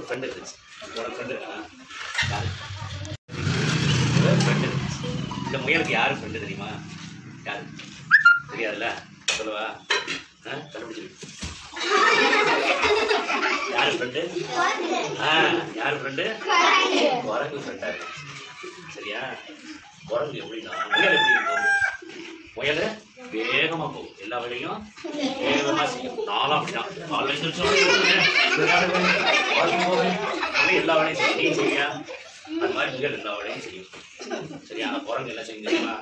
ஒரு ஃப்ரெண்டு இருந்துச்சு உனக்கு ஃப்ரெண்டு இருக்கா யாரு ஒரு ஃப்ரெண்டு இருந்துச்சு இந்த முயலுக்கு யாரு ஃப்ரெண்டு தெரியுமா யாரு தெரியாதுல்ல சொல்லுவா ஆ கண்டுபிடிச்சிரு யாரு ஃப்ரெண்டு ஆ யாரு ஃப்ரெண்டு குரங்கு ஃப்ரெண்டா இருக்கு சரியா குரங்கு எப்படின்னா முயல் எப்படி இருக்கும் முயல் வேகமா போகும் எல்லா வேலையும் வேகமா செய்யும் நானும் அப்படிதான் காலைல எழுந்திரிச்ச உடனே ஓடுவேன், விளையாடுவேன், walking போவேன். அப்படியே எல்லா வேலையும் செய்யும் நீ செய்யா அது மாதிரி முயல் எல்லா வேலையும் செய்யும் சரியா ஆனா குரங்கு என்ன செய்யும் தெரியுமா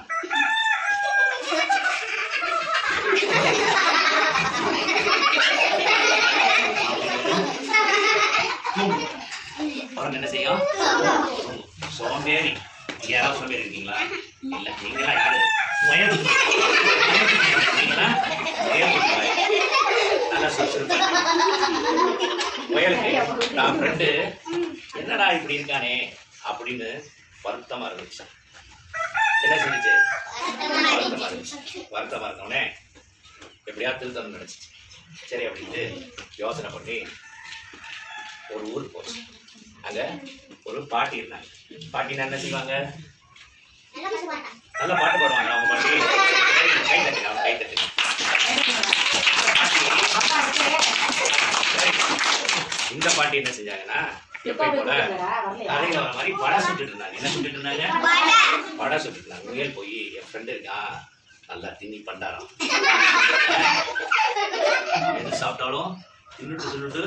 தூங்கும். குரங்கு என்ன செய்யும் தூங்கும். சோம்பேறி இங்க யாராவது சோம்பேறி இருக்கீங்களா இல்ல நீங்களா யாரு முயல் நீங்களா முயல் நல்லா சுறுசுறுப்பா முயலுக்கு நான் ஃப்ரெண்டு என்னடா இப்படி இருக்கானே அப்படின்னு வருத்தமா இருந்துச்சு என்ன செஞ்சுச்சு வருத்தமா இருந்துச்சு வருத்தமா இருக்கவனே எப்படியா திருத்தம் நினைச்சிச்சு சரி அப்படின்ட்டு யோசனை பண்ணி ஒரு ஊருக்கு போச்சு அங்க ஒரு பாட்டி இருந்தாங்க பாட்டினா என்ன செய்வாங்க நல்ல பாட்டு பாடுவாங்க அவங்க பாட்டி கை- கை தட்டுங்க அவங்க கை தட்டுங்க இந்த பாட்டி என்ன செஞ்சாங்கன்னா எப்பயும் போல கடையில வர மாதிரி வடை சுட்டுட்டு இருந்தாங்க என்ன சுட்டுட்டு இருந்தாங்க வடை சுட்டுட்டு இருந்தாங்க முயல் போய் என் ஃப்ரெண்டு இருக்கான் நல்லா தின்னி பண்டாராம் எது சாப்பிட்டாலும் தின்னுட்டு தின்னுட்டு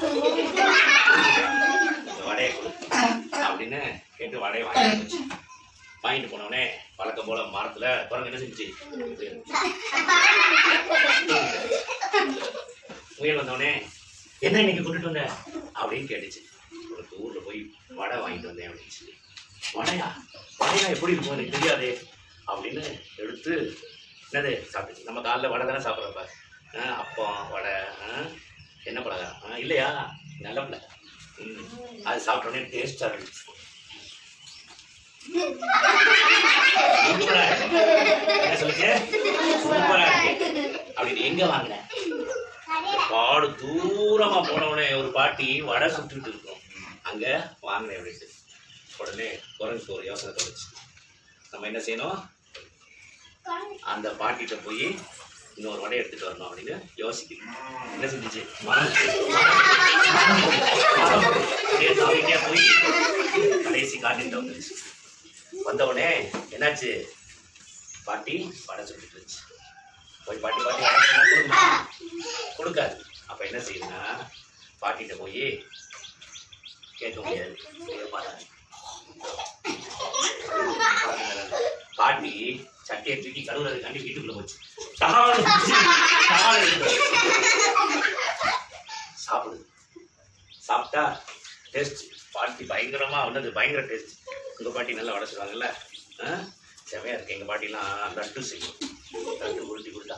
இந்த வடையை கொடு அப்படின்னு கேட்டு வடையை வாங்கிட்டு போச்சு வாங்கிட்டு போனவனே வழக்கம் போல மரத்துல குரங்கு என்ன செஞ்சுச்சு முயல் வந்தவனே என்ன இன்னைக்கு கொண்டுட்டு வந்த அப்படின்னு கேட்டுச்சு உனக்கு ஊர்ல போய் வடை வாங்கிட்டு வந்தேன் அப்படின்னு சொல்லி வடையா வடையா எப்படி இருக்கும் எனக்கு தெரியாதே அப்படின்னு எடுத்து என்னது சாப்பிட்டுச்சு நம்ம காலைல வடை தானே சாப்பிட்றப்ப அப்பம் வடை ஆ, என்ன பலகாரம் ஆ, இல்லையா நல்ல பலகாரம் ம், அது சாப்பிட்டோன்னே டேஸ்டா இருந்துச்சு சூப்பரா இருக்கு. என்ன சொல்லுங்க சூப்பரா இருக்கு அப்படின்னு எங்க வாங்கின பாடு தூரமா போனவுடனே ஒரு பாட்டி வடை சுட்டுட்டு இருக்கும் அங்க வாங்கினேன் அப்படின்ட்டு உடனே குரங்குக்கு ஒரு யோசனை தோணுச்சு நம்ம என்ன செய்யணும் அந்த பாட்டிகிட்ட போய் இன்னொரு வடை எடுத்துட்டு வரணும் அப்படின்னு யோசிக்கணும் என்ன செஞ்சுச்சு மரம் மரம் அப்படியே தாவிட்டே போய் கடைசி காட்டிட்டு வந்துருச்சு வந்த உடனே என்னாச்சு பாட்டி வடை சுட்டுட்டு இருந்துச்சு போய் பாட்டி பாட்டி வடை சுட்டா கொடுக்குமா? கொடுக்காது அப்ப என்ன செய்யுதுன்னா பாட்டிகிட்ட போய் கேட்க முடியாது இதை பாருங்க. பாட்டி சட்டையை தூக்கி கழுவுறது கண்டி வீட்டுக்குள்ள போச்சு டகால்னு பிடிச்சு, டகால்னு எடுத்து. சாப்பிடுது சாப்பிட்டா டேஸ்ட் பாட்டி பயங்கரமா உள்ளது பயங்கர டேஸ்ட் உங்க பாட்டி நல்லா வடை சொல்லுவாங்கல்ல ஆ? செமையா இருக்கு எங்க பாட்டிலாம் லட்டு செய்யும் லட்டு உருட்டி கொடுத்தா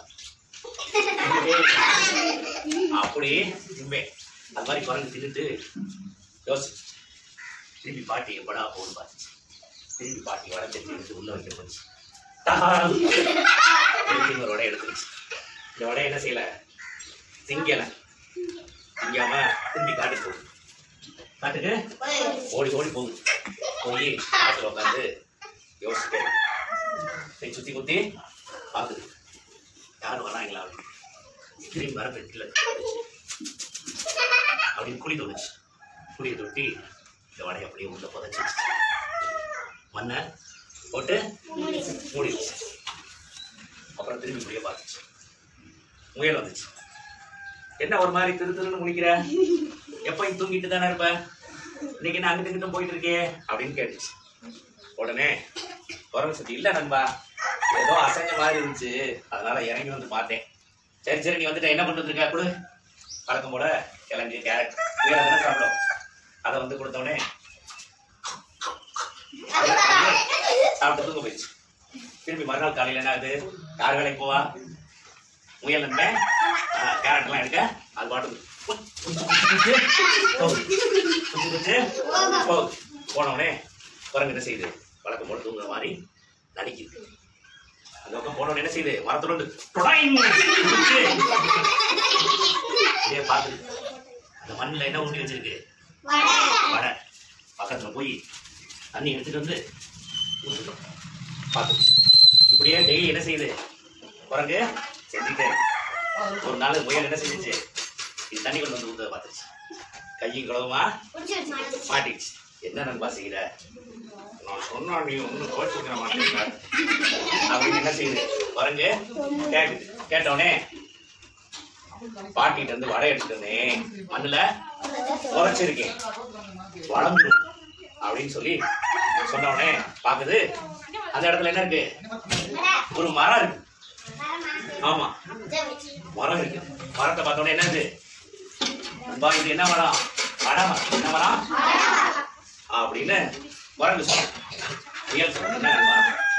அப்படியே திம்பே அது மாதிரி குரங்கு தின்னுட்டு யோசிச்சு திரும்பி பாட்டி எப்படா போகணும் பார்த்துச்சு திரும்பி பாட்டி வடை தட்டி எடுத்து உள்ள வைக்க போச்சு டகாரம். திருப்பி ஒரு வடை எடுத்துருச்சு இந்த வடை என்ன செய்யல திங்கல திங்காம திரும்பி காட்டுக்கு போகுது காட்டுக்கு ஓடி ஓடி போகுது போய் காட்டுல உட்காந்து யோசிக்க கை சுத்தி குத்தி பாக்குது யாரும் வராங்களா அப்படின்னு திரும்பி வர பெட்டில அப்படின்னு குழி தோணுச்சு குழியை தொட்டி இந்த வடையை அப்படியே உள்ள புதைச்சி வச்சுச்சு. மண்ணை போட்டு மூடி வச்சு அப்புறம் திரும்பி இப்படியே பார்த்துச்சு முயல் வந்துச்சு என்ன ஒரு மாதிரி திரு திருன்னு முடிக்கிற எப்பயும் தூங்கிட்டு தானே இருப்ப இன்னைக்கு என்ன அங்கிட்டு இங்கிட்டும் போயிட்டு இருக்கே அப்படின்னு கேட்டுச்சு உடனே குரங்கு சத்தி இல்ல நண்பா ஏதோ அசைஞ்ச மாதிரி இருந்துச்சு அதனால இறங்கி வந்து பார்த்தேன் சரி சரி நீ வந்துட்டு என்ன பண்ணிட்டு இருக்க கொடு வழக்கம் போல கிளம்பி கேரட் வேற எதனா சாப்பிடும் அதை வந்து கொடுத்தோடனே சாப்பிட்டு தூங்க போயிடுச்சு திருப்பி மறுநாள் காலையில என்ன ஆகுது யார் வேலைக்கு போவா முயல் என்ன கேரட் எல்லாம் எடுக்க அது பாட்டுக்கு போகுது. போகுது. போன உடனே குரங்கு என்ன செய்யுது வழக்கம் போல தூங்குற மாதிரி நடிக்குது அந்த பக்கம் போன உடனே என்ன செய்யுது மரத்துல வந்து டொடாயிங் குதிச்சு. இதே பார்த்து அந்த மண்ணில் என்ன ஊண்டி வச்சிருக்கு வடை பக்கத்துல போய் தண்ணி எடுத்துட்டு வந்து ஊத்திட்டோம். பார்த்து இப்படியே டெய்லி என்ன செய்யுது குரங்கு செஞ்சுட்டே இருக்கு. ஒரு நாள் முயல் என்ன செஞ்சுச்சு இது தண்ணி கொண்டு வந்து ஊத்த பார்த்துச்சு கையும் கழுவுமா மாட்டிடுச்சு என்ன நண்பா செய்யற நான் சொன்னா நீ ஒன்றும் கோச்சிக்கிற மாட்டேங்கிற அப்படின்னு என்ன செய்யுது குரங்கு கேக்குது கேட்டோடனே பாட்டிட்டு இருந்து வடை எடுத்துட்டு வந்தேன் மண்ணுல உரைச்சிருக்கேன் வளர்ந்துடும் அப்படின்னு சொல்லி சொன்ன உடனே பாக்குது அந்த இடத்துல என்ன இருக்கு ஒரு மரம் இருக்கு ஆமா மரம் இருக்கு மரத்தை பார்த்த உடனே என்னது நண்பா, இது என்ன மரம் வடை மரம் என்ன மரம் அப்படின்னு குரங்கு சொன்ன புயல் சொன்ன என்ன நண்பா?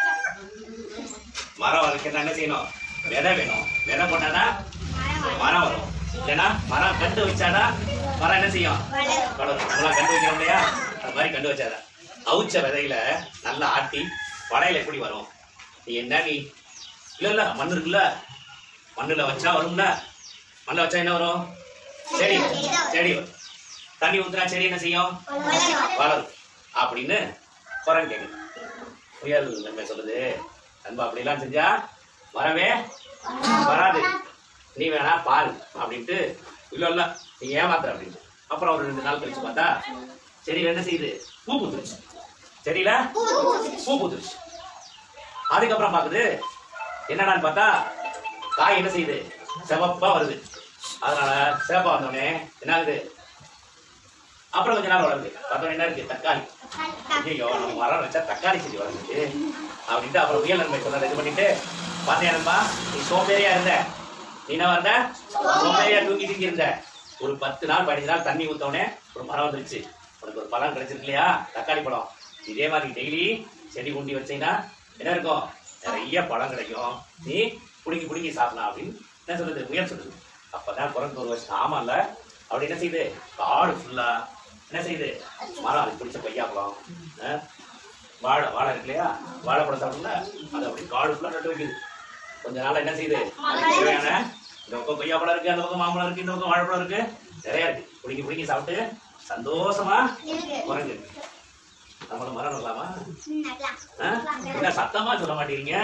மரம் வளர்க்கணும் என்ன செய்யணும் விதை வேணும் விதை போட்டாதான் மரம் வரும் இல்லைன்னா மரம் கண்டு வச்சாதான் மரம் என்ன செய்யும் வளரும் நம்மளாம் கண்டு வைக்கிறோம் இல்லையா அது மாதிரி கண்டு வச்சாதான் அவிச்ச விதையில நல்லா ஆட்டி வடையில எப்படி வரும் நீ என்ன நீ இல்ல இல்ல மண் இருக்குல்ல மண்ணுல வச்சா வரும்ல மண்ணுல வச்சா என்ன வரும் செடி செடி வரும். தண்ணி ஊத்துனா செடி என்ன செய்யும் வளரும் அப்படின்னு குரங்கு கேக்குது புயல் நன்மை சொல்லுது நண்பா அப்படிலாம் செஞ்சா வரவே வராது நீ வேணா பால் அப்படின்ட்டு இல்ல இல்ல நீ ஏமாத்துற அப்படின்னு அப்புறம் ஒரு ரெண்டு நாள் கழிச்சு பார்த்தா செடியில என்ன செய்யுது பூ பூத்துருச்சு செடியில பூ பூத்துருச்சு அதுக்கப்புறம் பாக்குது என்னடான்னு பார்த்தா காய் என்ன செய்யுது சிவப்பா வருது அதனால சிவப்பா வந்தோடனே என்ன ஆகுது அப்புறம் கொஞ்ச நாள் வளருது பார்த்தோன்னே என்ன இருக்கு தக்காளி ஐயோ நம்ம மரம் வச்சா தக்காளி செடி வளர்ந்துச்சு அப்படின்ட்டு அப்புறம் புயல் நன்மை சொன்னதை இது பண்ணிட்டு பார்த்தேன்ப்பா நீ சோம்பேறியா இருந்த நீ என்ன வந்த சோம்பேறியா தூங்கி தூங்கி இருந்த ஒரு பத்து நாள் பதினஞ்சு நாள் தண்ணி ஊத்தவுடனே ஒரு மரம் வந்துருச்சு உனக்கு ஒரு பழம் கிடைச்சிருக்கு இல்லையா தக்காளி பழம் இதே மாதிரி டெய்லி செடி குண்டி வச்சீங்கன்னா என்ன இருக்கும் நிறைய பழம் கிடைக்கும் நீ புடுங்கி புடுங்கி சாப்பிடலாம் அப்படின்னு என்ன சொல்லுது முயல் சொல்லுது அப்பதான் குறைஞ்ச ஒரு வருஷம் ஆமால அப்படி என்ன செய்யுது காடு ஃபுல்லா என்ன செய்யுது மரம் அதுக்கு பிடிச்ச கொய்யாப்பழம் ஆ? வாழை வாழை இருக்கு இல்லையா வாழைப்பழம் சாப்பிடல அது அப்படி காடு ஃபுல்லா நட்டு வைக்குது கொஞ்ச நாள் என்ன செய்யுது அதுக்கு தேவையான இந்த பக்கம் கொய்யாப்பழம் இருக்கு அந்த பக்கம் மாம்பழம் இருக்கு இந்த பக்கம் வாழைப்பழம் இருக்கு நிறைய இருக்கு பிடிங்கி பிடிங்கி சாப்பிட்டு சந்தோஷமா குறைஞ்சு நம்மளும் மரம் நடலாமா ஆ? என்ன சத்தமா சொல்ல மாட்டீங்க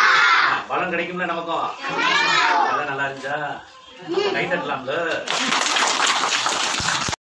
பலன் கிடைக்கும்ல நமக்கும் அதெல்லாம் நல்லா இருந்துச்சா நைட் எடுக்கலாம்ல